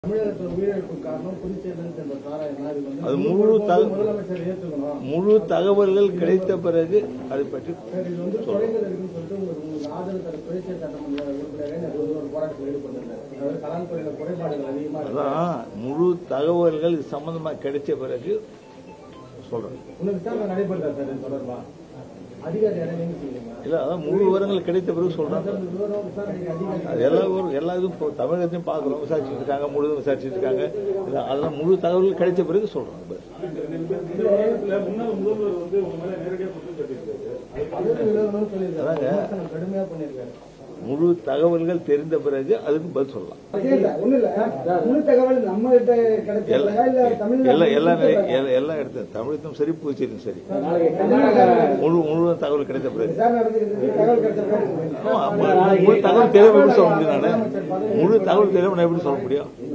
தமிழகத்தில் உயிரிழப்பு காரணம் புதுச்சேரியில் சேர்ந்த சாராயம் அது வந்து அது முழு தக- முதலமைச்சர் ஏற்றுக்கணும் முழு தகவல்கள் கிடைத்த பிறகு அதை பற்றி சார் இது வந்து குறைந்தது இருக்குன்னு சொல்லிட்டு உங்களுக்கு உங்களுக்கு ஆதரவு தர புதுச்சேரி சட்டமன்ற உறுப்பினரே அது வந்து ஒரு போராட்டத்தில் ஈடுபட்டிருந்தார் அதாவது கலால்துறையில குறைபாடுகள் அதிகமா இருக்கு அதான் முழு தகவல்கள் இது சம்பந்தமா கிடைச்ச பிறகு சொல்றேன் இன்னும் விசாரணை நடைபெறுதா சார் இது தொடர்பா அதிகாரி யாரை நியமிச்சிருக்கீங்க இல்ல அதான் முழு விவரங்கள் கிடைத்த பிறகு சொல்றேன் சார் இந்த விவரம் விசாரணைக்கு அதிகாரி அது எல்லா ஊரும் எல்லா இதுவும் இப்போ தமிழகத்தையும் பார்க்குறோம் விசாரிச்சுட்டு இருக்காங்க முழுதும் விசாரிச்சுட்டு இருக்காங்க இல்ல, அதெல்லாம் முழு தகவல்கள் கிடைச்ச பிறகு சொல்றேன் இந்த முன்னாள் முதல்வர் வந்து உங்க மேல நேரடியா குற்றம் சாட்டியிருக்காரு அதற்கு விலகணும்னு சொல்லியிருக்காரு அதாங்க. விமர்சனம் கடுமையா பண்ணியிருக்காரு முழு தகவல்கள் தெரிந்த பிறகு அதுக்கு பதில் சொல்லலாம் ஒண்ணு இல்ல முழு தகவல் நம்ம கிட்ட கிடைச்சதா இல்ல எல்லா எல்லா நிலை- எல்லா- எல்லா இடத்துல தமிழகத்தும் சரி புதுச்சேரியும் சரி முழு முழு தகவல் கிடைத்த பிறகு விசாரணை நடந்துக்கிட்டு தகவல் கிடைச்ச பிறகு ஆமா, முழு தகவல் தெரியாம எப்படி சொல்ல முடியும் நானு முழு தகவல் தெரியாம நான் எப்படி சொல்ல முடியும்